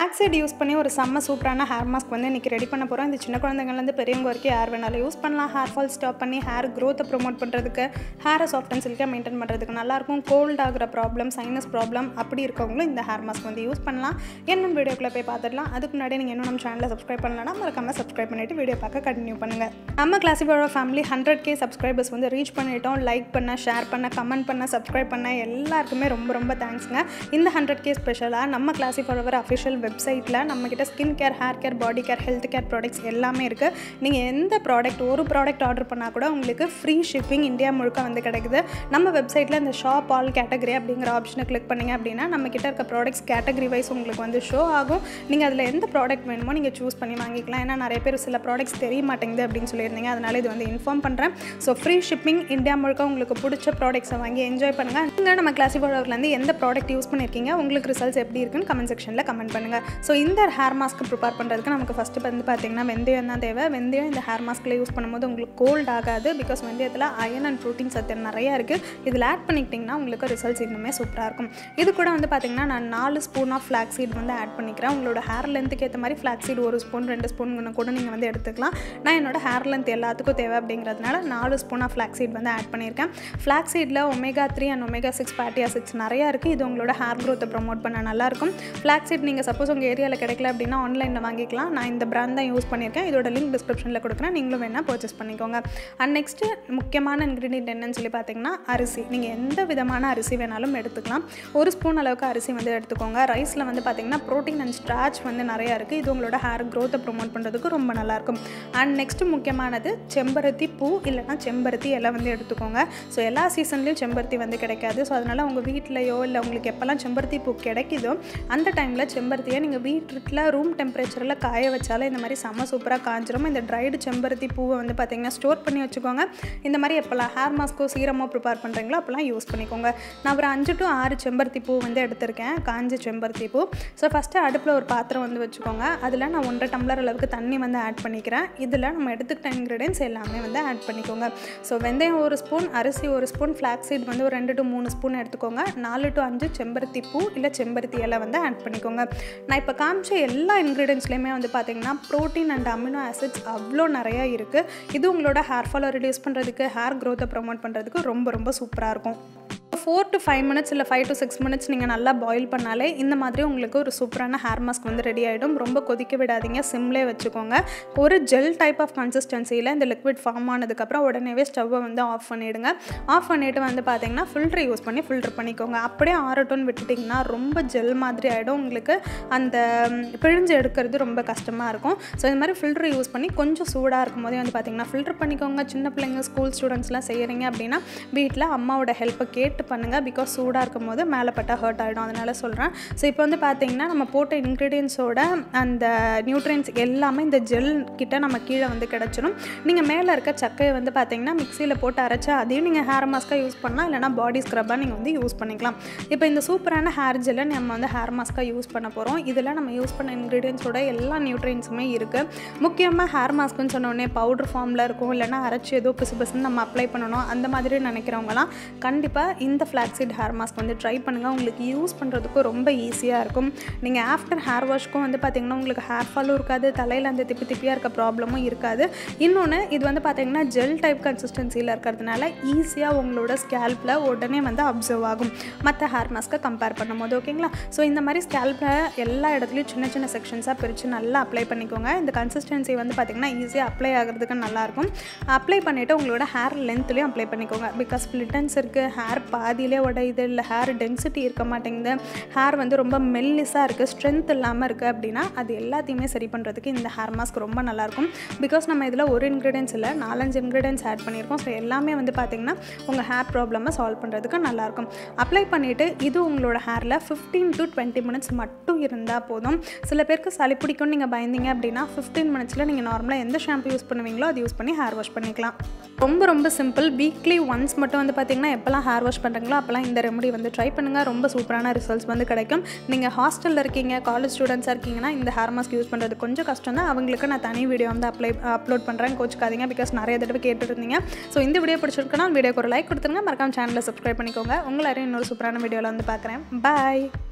oxide use பண்ணி ஒரு செம்ம சூப்பரான ஹேர் மாஸ்க் வந்து இன்றைக்கி ரெடி பண்ண போகிறோம் இந்த சின்ன குழந்தைங்கள்லேருந்து பெரியவங்க வரைக்கும் யார் வேணாலும் யூஸ் பண்ணலாம் ஹேர் ஃபால் ஸ்டாப் பண்ணி ஹேர் க்ரோத்தை ப்ரொமோட் பண்ணுறதுக்கு ஹேரை சாஃப்ட் அண்ட் சில்காக மெயின்டைன் பண்ணுறதுக்கு நல்லாயிருக்கும் கோல்ட் ஆகிற ப்ராப்ளம் சைனஸ் ப்ராப்ளம் அப்படி இருக்கவங்களும் இந்த ஹேர் மாஸ்க் வந்து யூஸ் பண்ணலாம் என்னென்ன வீடியோக்குள்ளே போய் பார்த்துடலாம் அதுக்கு முன்னாடி நீங்கள் இன்னும் நம்ம சேனலை சப்ஸ்கிரைப் பண்ணலன்னா மறக்காமல் சப்ஸ்கிரைப் பண்ணிவிட்டு வீடியோ பார்க்க கண்டினியூ பண்ணுங்கள் நம்ம கிளாசிஃபோட ஃபேமிலி ஹண்ட்ரட் கே சப்ஸ்கிரைபர்ஸ் வந்து ரீச் பண்ணிட்டோம் லைக் பண்ண ஷேர் பண்ண கமெண்ட் பண்ண சப்ஸ்கிரைப் பண்ண எல்லாருக்குமே ரொம்ப ரொம்ப தேங்க்ஸுங்க இந்த ஹண்ட்ரட் கே ஸ்பெஷலாக நம்ம கிளாசிஃபோட அஃபிஷியல் வெப்சைட்டில் நம்மக்கிட்ட skin care hair care body care health care products எல்லாமே இருக்குது நீங்கள் எந்த ப்ராடக்ட் ஒரு ப்ராடக்ட் ஆர்டர் பண்ணால் கூட உங்களுக்கு ஃப்ரீ ஷிப்பிங் இந்தியா முழுக்க வந்து கிடைக்குது நம்ம வெப்சைட்டில் இந்த ஷாப் ஆல் கேட்டகரி அப்படிங்கிற ஆப்ஷனை கிளிக் பண்ணிங்க அப்படின்னா நம்மக்கிட்ட இருக்க ப்ராடக்ட்ஸ் கேட்டகரி வைஸ் உங்களுக்கு வந்து ஷோ ஆகும் நீங்கள் அதில் எந்த ப்ராடக்ட் வேணுமோ நீங்கள் சூஸ் பண்ணி வாங்கிக்கலாம் ஏன்னா நிறைய பேர் சில ப்ராடக்ட்ஸ் தெரிய மாட்டேங்குது அப்படின்னு சொல்லியிருந்தீங்க அதனால் இது வந்து இன்ஃபார்ம் பண்ணுறேன் ஸோ ஃப்ரீ ஷிப்பிங் இந்தியா முழுக்க உங்களுக்கு பிடிச்ச ப்ராடக்ட்ஸை வாங்கி என்ஜாய் பண்ணுங்கள் நீங்கள் நம்ம கிளாசிஃபோர்லேருந்து எந்த ப்ராடக்ட் யூஸ் பண்ணியிருக்கீங்க உங்களுக்கு ரிசல்ட்ஸ் எப்படி இருக்குன்னு கமெண்ட் செக்ஷனில் கமெண்ட் பண்ணுங்கள் ஸோ இந்த ஹேர் மாஸ்க் ப்ரிப்பேர் பண்ணுறதுக்கு நமக்கு ஃபஸ்ட்டு வந்து பார்த்திங்கன்னா வெந்தயம் தான் தேவை வெந்தயம் இந்த ஹேர் மாஸ்க்கில் யூஸ் பண்ணும்போது உங்களுக்கு கோல்ட் ஆகாது பிகாஸ் வெந்தயத்தில் அயன் அண்ட் ப்ரோட்டீன் சத்து நிறையா இருக்குது இதில் ஆட் பண்ணிக்கிட்டிங்கன்னா உங்களுக்கு ரிசல்ட்ஸ் இன்னுமே சூப்பராக இருக்கும் இது கூட வந்து பார்த்திங்கன்னா நான் நாலு ஸ்பூன் ஆஃப் ஃப்ளாக் சீட் வந்து ஆட் பண்ணிக்கிறேன் உங்களோட ஹேர் லென்த்துக்கு ஏற்ற மாதிரி ஃப்ளாக் சீட் ஒரு ஸ்பூன் ரெண்டு ஸ்பூன் கூட நீங்கள் வந்து எடுத்துக்கலாம் நான் என்னோட ஹேர் லென்த் எல்லாத்துக்கும் தேவை அப்படிங்கிறதுனால நாலு ஸ்பூன் ஆஃப் ஃப்ளாக் சீட் வந்து ஆட் பண்ணியிருக்கேன் ஃப்ளாக் சீடில் omega three and omega six fatty acids நிறையா இருக்குது இது உங்களோட ஹேர் க்ரோத்தை ப்ரொமோட் பண்ண நல்லாயிருக்கும் ஃப்ளாக் சீட் நீங்கள் சப்போஸ் உங்கள் ஏரியாவில் கிடைக்கல அப்படின்னா ஆன்லைனில் வாங்கிக்கலாம் நான் இந்த பிராண்ட் தான் யூஸ் பண்ணியிருக்கேன் இதோட லிங்க் டிஸ்கிரிப்ஷனில் கொடுக்குறேன் நீங்களும் வேணால் பர்ச்சேஸ் பண்ணிக்கோங்க அண்ட் நெக்ஸ்ட்டு முக்கியமான இன்க்ரீடியன்ட் என்னன்னு சொல்லி பார்த்தீங்கன்னா அரிசி நீங்கள் எந்த விதமான அரிசி வேணாலும் எடுத்துக்கலாம் ஒரு ஸ்பூன் அளவுக்கு அரிசி வந்து எடுத்துக்கோங்க ரைஸில் வந்து பார்த்தீங்கன்னா ப்ரோட்டீன் அண்ட் ஸ்ட்ராச் வந்து நிறையா இருக்குது இது உங்களோட ஹேர் க்ரோத்தை ப்ரொமோட் பண்ணுறதுக்கு ரொம்ப நல்லாயிருக்கும் அண்ட் நெக்ஸ்ட்டு முக்கியமானது செம்பருத்தி பூ இல்லைனா செம்பருத்தி எல்லாம் வந்து எடுத்துக்கோங்க ஸோ எல்லா சீசன்லேயும் செம்பருத்தி வந்து கிடைக்காது ஸோ அதனால் உங்கள் வீட்லையோ இல்லை உங்களுக்கு எப்போல்லாம் செம்பருத்தி பூ கிடைக்குதோ அந்த டைமில் செம்பருத்தியை நீங்கள் வீட்டில் ரூம் டெம்பரேச்சரில் காய வச்சாலும் இந்த மாதிரி செம்ம சூப்பராக காஞ்சிரும் இந்த ட்ரைடு செம்பருத்தி பூவை வந்து பார்த்திங்கன்னா ஸ்டோர் பண்ணி வச்சுக்கோங்க இந்த மாதிரி எப்போல்லாம் ஹேர் மாஸ்க்கோ சீரமோ ப்ரிப்பேர் பண்ணுறீங்களோ அப்போல்லாம் யூஸ் பண்ணிக்கோங்க நான் ஒரு அஞ்சு டு ஆறு செம்பருத்தி பூ வந்து எடுத்திருக்கேன் காஞ்ச செம்பருத்தி பூ ஸோ ஃபஸ்ட்டு அடுப்பில் ஒரு பாத்திரம் வந்து வச்சுக்கோங்க அதில் நான் ஒன்றரை டம்ளர் அளவுக்கு தண்ணி வந்து ஆட் பண்ணிக்கிறேன் இதில் நம்ம எடுத்துக்கிட்ட இன்க்ரீடியன்ஸ் எல்லாமே வந்து ஆட் பண்ணிக்கோங்க ஸோ வெந்தயம் ஒரு ஸ்பூன் அரிசி ஒரு ஸ்பூன் ஃப்ளாக் சீட் வந்து ஒரு ரெண்டு டு மூணு ஸ்பூன் எடுத்துக்கோங்க நாலு டு அஞ்சு செம்பருத்தி பூ இல்லை செம்பருத்தி இலை வந்து ஆட் பண்ணிக்கோங்க நான் இப்போ காமிச்ச எல்லா இன்க்ரீடியன்ஸ்லையுமே வந்து பார்த்தீங்கன்னா ப்ரோட்டீன் அண்ட் அமினோ ஆசிட்ஸ் அவ்வளோ நிறையா இருக்குது இது உங்களோட ஹேர் ஃபாலை ரிடியூஸ் பண்ணுறதுக்கு ஹேர் க்ரோத்தை ப்ரொமோட் பண்ணுறதுக்கு ரொம்ப ரொம்ப சூப்பராக இருக்கும் ஃபோர் டு ஃபைவ் மினிட்ஸ் இல்லை ஃபைவ் டு சிக்ஸ் மினிட்ஸ் நீங்கள் நல்லா பாயில் பண்ணாலே இந்த மாதிரி உங்களுக்கு ஒரு சூப்பரான ஹேர் மாஸ்க் வந்து ரெடி ஆகிடும் ரொம்ப கொதிக்க விடாதீங்க சிம்லே வச்சுக்கோங்க ஒரு ஜெல் டைப் ஆஃப் கன்சிஸ்டன்சியில் இந்த லிக்விட் ஃபார்ம் ஆனதுக்கப்புறம் உடனேவே ஸ்டவ்வை வந்து ஆஃப் பண்ணிவிடுங்க ஆஃப் பண்ணிவிட்டு வந்து பார்த்தீங்கன்னா ஃபில்ட்ரு யூஸ் பண்ணி ஃபில்ட்ரு பண்ணிக்கோங்க அப்படியே ஆறட்டும்னு விட்டுட்டிங்கன்னா ரொம்ப ஜெல் மாதிரி ஆகிடும் உங்களுக்கு அந்த பிழிஞ்சு எடுக்கிறது ரொம்ப கஷ்டமாக இருக்கும் ஸோ இந்த மாதிரி ஃபில்ட்ரு யூஸ் பண்ணி கொஞ்சம் சூடாக இருக்கும் போதே வந்து பார்த்தீங்கன்னா ஃபில்ட்ரு பண்ணிக்கோங்க சின்ன பிள்ளைங்க ஸ்கூல் ஸ்டூடெண்ட்ஸ்லாம் செய்கிறீங்க அப்படின்னா வீட்டில் அம்மாவோட ஹெல்ப்பை கேட்டு பண்ணுங்கள் பிகாஸ் சூடாக இருக்கும் போது மேலே பட்டா ஹர்ட் ஆகிடும் அதனால் சொல்கிறேன் ஸோ இப்போ வந்து பார்த்தீங்கன்னா நம்ம போட்ட இன்க்ரீடியன்ஸோட அந்த நியூட்ரியன்ஸ் எல்லாமே இந்த ஜெல் கிட்ட நம்ம கீழே வந்து கிடச்சிடும் நீங்கள் மேலே இருக்க சக்கையை வந்து பார்த்தீங்கன்னா மிக்சியில் போட்டு அரைச்சா அதையும் நீங்கள் ஹேர் மாஸ்க்காக யூஸ் பண்ணலாம் இல்லைனா பாடி ஸ்க்ரப்பாக நீங்கள் வந்து யூஸ் பண்ணிக்கலாம் இப்போ இந்த சூப்பரான ஹேர் ஜெல்லை நம்ம வந்து ஹேர் மாஸ்க்காக யூஸ் பண்ண போகிறோம் இதில் நம்ம யூஸ் பண்ண இன்க்ரீடியன்ஸோட எல்லா நியூட்ரியன்ஸுமே இருக்குது முக்கியமாக ஹேர் மாஸ்க்குன்னு சொன்னோடனே பவுடர் ஃபார்மில் இருக்கும் இல்லைனா அரைச்சி ஏதோ பிசு பிசுன்னு நம்ம அப்ளை பண்ணணும் அந்த மாதிரி நினைக்கிறவங்களாம் கண்டிப்பாக இந்த ஃப்ளாக்ஸீட் ஹேர் மாஸ்க் வந்து ட்ரை பண்ணுங்கள் உங்களுக்கு யூஸ் பண்ணுறதுக்கும் ரொம்ப ஈஸியாக இருக்கும் நீங்கள் ஆஃப்டர் ஹேர் வாஷ்க்கும் வந்து பார்த்திங்கன்னா உங்களுக்கு ஹேர் ஃபாலும் இருக்காது தலையில் அந்த திப்பி திப்பியாக இருக்க ப்ராப்ளமும் இருக்காது இன்னொன்று இது வந்து பார்த்திங்கன்னா ஜெல் டைப் கன்சிஸ்டன்சியில் இருக்கிறதுனால ஈஸியாக உங்களோட ஸ்கேல்பில் உடனே வந்து அப்சர்வ் ஆகும் மற்ற ஹேர் மாஸ்க்கை கம்பேர் பண்ணும்போது ஓகேங்களா ஸோ இந்த மாதிரி ஸ்கேல்பில் எல்லா இடத்துலையும் சின்ன சின்ன செக்ஷன்ஸாக பிரித்து நல்லா அப்ளை பண்ணிக்கோங்க இந்த கன்சிஸ்டன்சி வந்து பார்த்திங்கன்னா ஈஸியாக அப்ளை ஆகிறதுக்கு நல்லாயிருக்கும் அப்ளை பண்ணிவிட்டு உங்களோட ஹேர் லென்த்லேயும் அப்ளை பண்ணிக்கோங்க பிகாஸ் ஸ்ப்ளிட்டன்ஸ் இருக்குது ஹேர் பாதியிலே உடையுது இல்லை ஹேர் டென்சிட்டி இருக்க மாட்டேங்குது ஹேர் வந்து ரொம்ப மெல்லிஸாக இருக்குது ஸ்ட்ரென்த் இல்லாமல் இருக்குது அப்படின்னா அது எல்லாத்தையுமே சரி பண்ணுறதுக்கு இந்த ஹேர் மாஸ்க் ரொம்ப நல்லாயிருக்கும் பிகாஸ் நம்ம இதில் ஒரு இன்க்ரீடியன்ஸ் இல்லை நாலஞ்சு இன்க்ரீடியன்ஸ் ஆட் பண்ணியிருக்கோம் ஸோ எல்லாமே வந்து பார்த்திங்கன்னா உங்கள் ஹேர் ப்ராப்ளமை சால்வ் பண்ணுறதுக்கு நல்லாயிருக்கும் அப்ளை பண்ணிவிட்டு இது உங்களோட ஹேரில் ஃபிஃப்டீன் டு டுவெண்ட்டி மினிட்ஸ் மட்டும் இருந்தால் போதும் சில பேருக்கு சளி பிடிக்கும்னு நீங்கள் பயந்தீங்க அப்படின்னா ஃபிஃப்டீன் மினிட்ஸில் நீங்கள் நார்மலாக எந்த ஷாம்பு யூஸ் பண்ணுவீங்களோ அது யூஸ் பண்ணி ஹேர் வாஷ் பண்ணிக்கலாம் ரொம்ப ரொம்ப சிம்பிள் வீக்லி ஒன்ஸ் மட்டும் வந்து பார்த்திங்கன்னா எப்போல்லாம் ஹேர் வாஷ் பண்ணுறீங்களோ அப்போல்லாம் இந்த ரெமடி வந்து ட்ரை பண்ணுங்கள் ரொம்ப சூப்பரான ரிசல்ட்ஸ் வந்து கிடைக்கும் நீங்கள் ஹாஸ்டலில் இருக்கீங்க காலேஜ் ஸ்டூடெண்ட்ஸாக இருக்கீங்கன்னா இந்த ஹேர் மாஸ்க் யூஸ் பண்ணுறது கொஞ்சம் கஷ்டம் தான் அவங்களுக்கு நான் தனி வீடியோ வந்து அப்ளை அப்லோட் பண்ணுறேன் கோச்சுக்காதீங்க பிகாஸ் நிறைய தடவை கேட்டுட்டு இருந்தீங்க ஸோ இந்த வீடியோ பிடிச்சிருக்குன்னா வீடியோக்கு ஒரு லைக் கொடுத்துருங்க மறக்காம சேனலை சப்ஸ்கிரைப் பண்ணிக்கோங்க உங்களை இன்னொரு சூப்பரான வீடியோவில் வந்து பார்க்குறேன் பாய்